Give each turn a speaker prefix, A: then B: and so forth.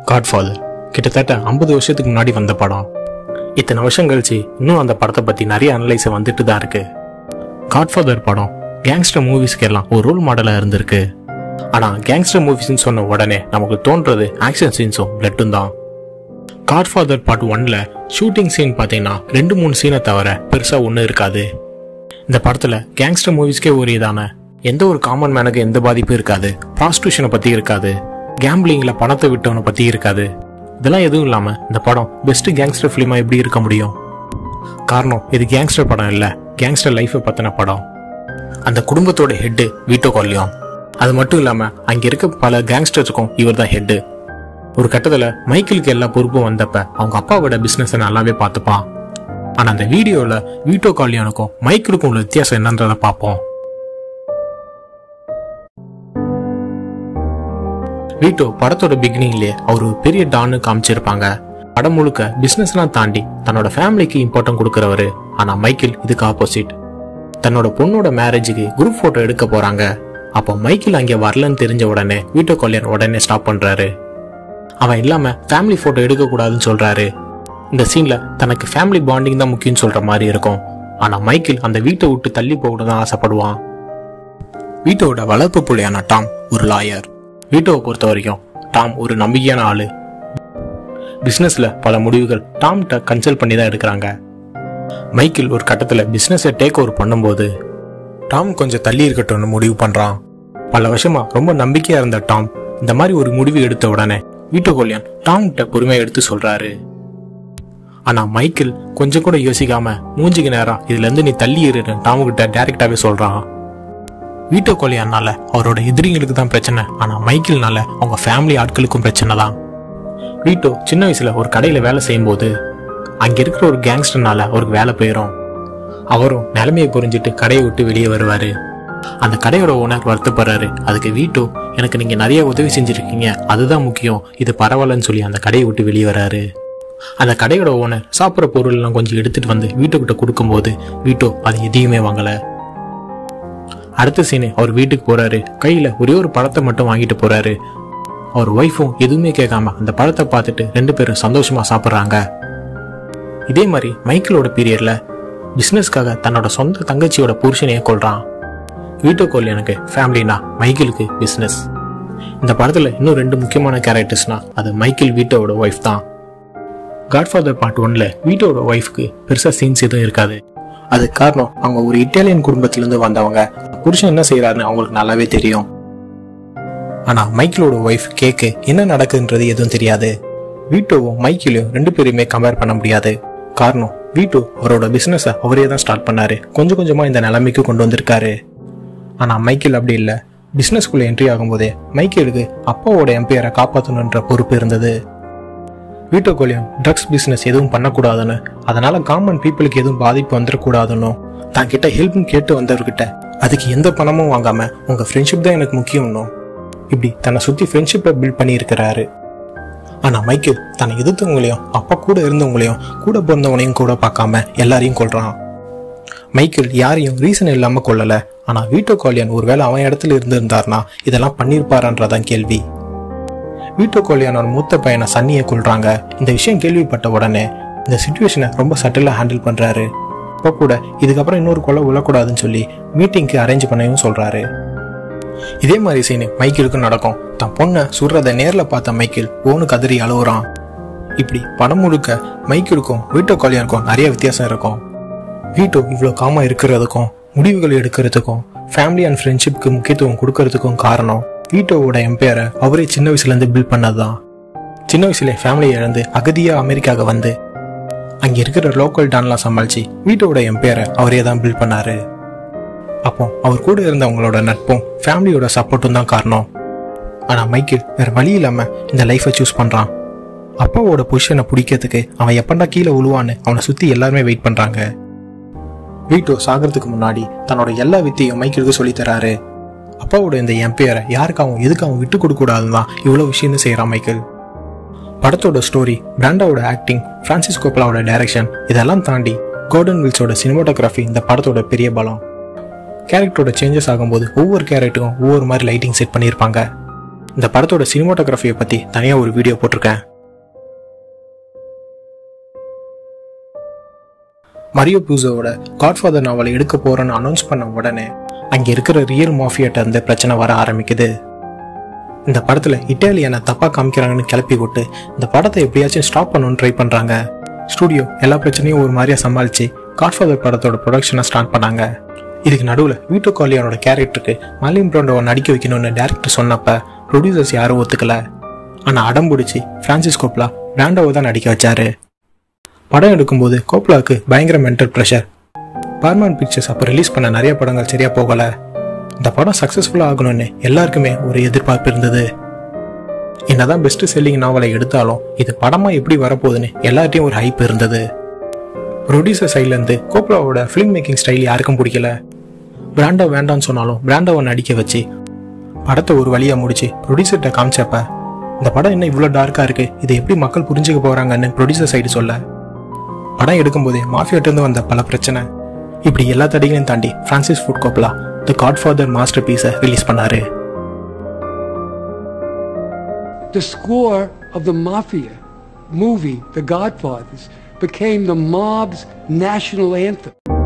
A: Godfather கிட்டத்தட்ட ஐம்பது வருஷத்துக்கு முன்னாடி வந்த படம் இத்தனை வருஷம் கழிச்சு இன்னும் அந்த படத்தை பத்தி நிறைய அனலைஸ் வந்துட்டு தான் இருக்கு காட்ஃபாதர் படம் கேங்ஸ்டர் மூவிஸ்க்கு எல்லாம் ஒரு ரோல் மாடலா இருந்திருக்கு ஆனா கேங்ஸ்டர் மூவிஸ்னு சொன்ன உடனே நமக்கு தோன்றது ஆக்ஷன் சீன்ஸும் பிளட்டும் தான் காட்ஃபாதர் பார்ட் ஒன்ல ஷூட்டிங் சீன் பார்த்தீங்கன்னா ரெண்டு மூணு சீனை தவிர பெருசா ஒன்றும் இருக்காது இந்த படத்துல கேங்ஸ்டர் மூவிஸ்க்கே உரியதான எந்த ஒரு காமன் மேனுக்கு எந்த பாதிப்பும் இருக்காது ப்ராஸ்டியூஷனை பத்தி இருக்காது கேம்பிளிங்ல பணத்தை விட்டவனை பத்தி இருக்காது இதெல்லாம் எதுவும் இல்லாம இந்த படம் பெஸ்ட் கேங்ஸ்டர் ஃபிலிமா எப்படி இருக்க முடியும் காரணம் இது கேங்ஸ்டர் படம் இல்ல கேங்ஸ்டர் லைஃபை பத்தின படம் அந்த குடும்பத்தோட ஹெட்டு வீட்டோ கொல்லியம் அது மட்டும் இல்லாம அங்க இருக்க பல கேங்ஸ்டர்ஸுக்கும் இவர் தான் ஹெட்டு ஒரு கட்டத்துல மைக்கிளுக்கு எல்லா பொறுப்பும் வந்தப்ப அவங்க அப்பாவோட பிசினஸ் நல்லாவே பார்த்துப்பான் ஆனா அந்த வீடியோல வீட்டோ காலியானுக்கும் மைக்கிளுக்கும் உள்ள வித்தியாசம் என்னன்றத பார்ப்போம் வீட்டோ படத்தோட பிகினிங்லயே அவர் ஒரு பெரிய டான்னு காமிச்சிருப்பாங்க படம் முழுக்க பிசினஸ்லாம் தாண்டி தன்னோட ஃபேமிலிக்கு இம்பார்ட்டன்ட் கொடுக்கறவரு ஆனா மைக்கேல் இதுக்கு ஆப்போசிட் தன்னோட பொண்ணோட மேரேஜுக்கு குரூப் போட்டோ எடுக்க போறாங்க அப்போ மைக்கேல் அங்கே வரலன்னு தெரிஞ்ச உடனே வீட்டோ கல்யாணம் உடனே ஸ்டாப் பண்றாரு அவன் இல்லாம ஃபேமிலி போட்டோ எடுக்க கூடாதுன்னு சொல்றாரு இந்த சீன்ல தனக்கு ஃபேமிலி பாண்டிங் தான் முக்கியம்னு சொல்ற மாதிரி இருக்கும் ஆனா மைக்கேல் அந்த வீட்டை விட்டு தள்ளி போகணும் தான் ஆசைப்படுவான் வீட்டோட வளர்ப்பு புள்ளையான டாம் ஒரு லாயர் வீட்டோவை பொறுத்த வரைக்கும் டாம் ஒரு நம்பிக்கையான ஆளு பிசினஸ்ல பல முடிவுகள் டாம்கிட்ட கன்சல்ட் பண்ணி தான் எடுக்கிறாங்க மைக்கேல் ஒரு கட்டத்துல பிசினஸை டேக் ஓவர் பண்ணும்போது டாம் கொஞ்சம் தள்ளி இருக்கட்டும்னு முடிவு பண்றான் பல வருஷமா ரொம்ப நம்பிக்கையா இருந்த டாம் இந்த மாதிரி ஒரு முடிவு எடுத்த உடனே வீட்டோ கொல்யான் டாம் கிட்ட பொறுமையா எடுத்து சொல்றாரு ஆனா மைக்கேல் கொஞ்சம் கூட யோசிக்காம மூஞ்சிக்கு நேரம் இதுல இருந்து நீ தள்ளி இருன்னு டாம் கிட்ட டைரக்டாவே சொல்றான் வீட்டோ கொலையானால அவரோட எதிரிங்களுக்கு தான் பிரச்சனை ஆனா மைக்கேல்னால அவங்க ஃபேமிலி ஆட்களுக்கும் பிரச்சனை தான் வீட்டோ சின்ன வயசுல ஒரு கடையில வேலை செய்யும்போது அங்க இருக்கிற ஒரு கேங்ஸ்டர்னால அவருக்கு வேலை போயிடும் அவரும் நிலைமையை புரிஞ்சுட்டு கடையை விட்டு வெளியே வருவாரு அந்த கடையோட ஓனர் வருத்தப்படுறாரு அதுக்கு வீட்டோ எனக்கு நீங்க நிறைய உதவி செஞ்சிருக்கீங்க அதுதான் முக்கியம் இது பரவாயில்லன்னு சொல்லி அந்த கடையை விட்டு வெளியே வராரு அந்த கடையோட ஓனர் சாப்பிட்ற பொருள் எல்லாம் கொஞ்சம் எடுத்துட்டு வந்து வீட்டுக்கிட்ட கொடுக்கும்போது வீட்டோ அது எதையுமே வாங்கல அடுத்த சீனு அவர் வீட்டுக்கு போறாரு கையில ஒரே ஒரு பழத்தை மட்டும் வாங்கிட்டு போறாரு அவர் ஒய்ஃபும் எதுவுமே கேட்காம அந்த பழத்தை பார்த்துட்டு ரெண்டு பேரும் சந்தோஷமா சாப்பிட்றாங்க இதே மாதிரி மைக்கேலோட பீரியட்ல பிசினஸ்க்காக தன்னோட சொந்த தங்கச்சியோட புருஷனையே கொள்றான் வீட்டோ கோல் எனக்கு ஃபேமிலினா மைக்கேலுக்கு பிசினஸ் இந்த படத்துல இன்னும் ரெண்டு முக்கியமான கேரக்டர்ஸ்னா அது மைக்கேல் வீட்டோட ஒய்ஃப் தான் காட்ஃபாதர் பார்ட் ஒன்ல வீட்டோட ஒய்ஃப்க்கு பெருசா சீன்ஸ் எதுவும் இருக்காது அதுக்கு காரணம் அவங்க ஒரு இட்டாலியன் குடும்பத்துல இருந்து வந்தவங்க புருஷன் என்ன செய்யறாருன்னு அவங்களுக்கு நல்லாவே தெரியும் ஆனா மைக்கேலோட ஒய்ஃப் கேக்கு என்ன நடக்குதுன்றது எதுவும் தெரியாது வீட்டோவும் மைக்கேலையும் ரெண்டு பேரையுமே கம்பேர் பண்ண முடியாது காரணம் வீட்டோ அவரோட பிசினஸ அவரே தான் ஸ்டார்ட் பண்ணாரு கொஞ்சம் கொஞ்சமா இந்த நிலைமைக்கு கொண்டு வந்திருக்காரு ஆனா மைக்கேல் அப்படி இல்ல பிசினஸ்குள்ள என்ட்ரி ஆகும்போதே மைக்கேலுக்கு அப்பாவோட எம்பையரை காப்பாற்றணுன்ற பொறுப்பு இருந்தது வீட்டோ கோலியம் ட்ரக்ஸ் பிசினஸ் எதுவும் பண்ணக்கூடாதுன்னு அதனால காமன் பீப்புளுக்கு எதுவும் பாதிப்பு வந்துடக்கூடாதுன்னு தான் கிட்ட ஹெல்ப்னு கேட்டு வந்தவர்கிட்ட அதுக்கு எந்த பணமும் வாங்காம உங்க ஃப்ரெண்ட்ஷிப் தான் எனக்கு முக்கியம்னு இப்படி தன்னை சுத்தி ஃப்ரெண்ட்ஷிப்பை பில்ட் பண்ணி இருக்கிறாரு ஆனா மைக்கேல் தன்னை எதிர்த்தவங்களையும் அப்பா கூட இருந்தவங்களையும் கூட பிறந்தவங்களையும் கூட பார்க்காம எல்லாரையும் கொல்றான் மைக்கேல் யாரையும் ரீசன் இல்லாம கொல்லல ஆனா வீட்டோ காலியன் ஒருவேளை அவன் இடத்துல இருந்திருந்தார்னா இதெல்லாம் பண்ணிருப்பாரான்றதான் கேள்வி வீட்டோ கோலியானோட மூத்த பையனை சன்னியை கொள்றாங்க இந்த விஷயம் கேள்விப்பட்ட உடனே இந்த சுச்சுவேஷனை ரொம்ப சட்டிலா ஹேண்டில் பண்றாரு இப்போ கூட இதுக்கப்புறம் இன்னொரு கொலை விழக்கூடாதுன்னு சொல்லி மீட்டிங்க்கு அரேஞ்ச் பண்ணவும் சொல்றாரு இதே மாதிரி சீனு மைக்கேலுக்கும் நடக்கும் தன் பொண்ணை சுடுறத நேர்ல பார்த்த மைக்கேல் ஓனு கதறி அழுவுறான் இப்படி படம் முழுக்க மைக்கேலுக்கும் வீட்டோ கோலியானுக்கும் நிறைய வித்தியாசம் இருக்கும் வீட்டோ இவ்வளோ காமா இருக்கிறதுக்கும் முடிவுகள் எடுக்கிறதுக்கும் ஃபேமிலி அண்ட் ஃப்ரெண்ட்ஷிப்க்கு முக்கியத்துவம் கொடுக்கறதுக்கும் காரணம் வீட்டோவோட எம்பையரை அவரே சின்ன வயசுல இருந்து பில்ட் பண்ணதுதான் சின்ன வயசுல ஃபேமிலியை இழந்து அகதியா அமெரிக்காக வந்து அங்க இருக்கிற லோக்கல் டான்லாம் சமாளிச்சு வீட்டோட எம்பையரை அவரே தான் பில்ட் பண்ணாரு அப்போ அவர் கூட இருந்தவங்களோட நட்பும் ஃபேமிலியோட சப்போர்ட்டும் தான் காரணம் ஆனா மைக்கேல் வேற வழி இல்லாம இந்த லைஃபை சூஸ் பண்றான் அப்பாவோட பொசிஷனை பிடிக்கிறதுக்கு அவன் எப்பண்டா கீழே உழுவான்னு அவனை சுத்தி எல்லாருமே வெயிட் பண்றாங்க வீட்டோ சாகிறதுக்கு முன்னாடி தன்னோட எல்லா வித்தையும் மைக்கேலுக்கு சொல்லி தராரு அப்பாவோட இந்த எம்பையரை யாருக்காகவும் எதுக்காகவும் விட்டு கொடுக்க கூடாதுன்னு தான் இவ்வளோ விஷயம்னு செய்கிறான் மைக்கேல் படத்தோட ஸ்டோரி பிராண்டாவோட ஆக்டிங் பிரான்சிஸ் கோப்பலாவோட டைரக்ஷன் இதெல்லாம் தாண்டி கோர்டன் வில்ஸோட சினிமாட்டோகிராஃபி இந்த படத்தோட பெரிய பலம் கேரக்டரோட சேஞ்சஸ் ஆகும்போது ஒவ்வொரு கேரக்டரும் ஒவ்வொரு மாதிரி லைட்டிங் செட் பண்ணியிருப்பாங்க இந்த படத்தோட சினிமாட்டோகிராஃபியை பத்தி தனியா ஒரு வீடியோ போட்டிருக்கேன் மரியோ பூசோவோட காட்ஃபாதர் நாவலை எடுக்க போறேன்னு அனௌன்ஸ் பண்ண உடனே அங்க இருக்கிற ரியல் மாஃபியாட்ட இருந்து பிரச்சனை வர ஆரம்பிக்குது இந்த படத்துல இட்டாலியனை தப்பா காமிக்கிறாங்கன்னு கிளப்பி விட்டு இந்த படத்தை எப்படியாச்சும் ஸ்டாப் பண்ணணும்னு ட்ரை பண்றாங்க ஸ்டூடியோ எல்லா பிரச்சனையும் ஒரு மாதிரியா சமாளிச்சு காட்ஃபாதர் படத்தோட ப்ரொடக்ஷனை ஸ்டார்ட் பண்ணாங்க இதுக்கு நடுவில் வீட்டு காலியானோட கேரக்டருக்கு மலிம் பிராண்டோவை நடிக்க வைக்கணும்னு டேரக்டர் சொன்னப்ப ப்ரொடியூசர்ஸ் யாரும் ஒத்துக்கல ஆனா அடம் பிடிச்சி பிரான்சிஸ் கோப்லா பிராண்டோவை தான் நடிக்க வச்சாரு படம் எடுக்கும்போது கோப்லாவுக்கு பயங்கர மென்டல் ப்ரெஷர் பார்மன் பிக்சர்ஸ் அப்போ ரிலீஸ் பண்ண நிறைய படங்கள் சரியா போகல இந்த படம் சக்ஸஸ்ஃபுல்லாக ஆகணும்னு எல்லாருக்குமே ஒரு எதிர்பார்ப்பு இருந்தது என்னதான் பெஸ்ட் செல்லிங் நாவலை எடுத்தாலும் இது படமா எப்படி வரப்போகுதுன்னு எல்லார்ட்டையும் ஒரு ஹைப் இருந்தது ப்ரொடியூசர் சைட்ல இருந்து கோப்லாவோட ஃபிலிம் மேக்கிங் ஸ்டைல் யாருக்கும் பிடிக்கல பிராண்டோ வேண்டாம்னு சொன்னாலும் பிராண்டோவை நடிக்க வச்சு படத்தை ஒரு வழியா முடிச்சு ப்ரொடியூசர்கிட்ட காமிச்சப்ப இந்த படம் என்ன இவ்வளோ டார்க்கா இருக்கு இதை எப்படி மக்கள் புரிஞ்சுக்க போறாங்கன்னு ப்ரொடியூசர் சைடு சொல்ல படம் எடுக்கும்போதே மாஃபியாட்ட இருந்து வந்த பல பிரச்சனை இப்படி எல்லா தடைகளையும் தாண்டி Francis Ford Coppola the Godfather master பீஸை ரிலீஸ் பண்ணாரு
B: The score of the mafia movie, The Godfathers, became the mob's national anthem.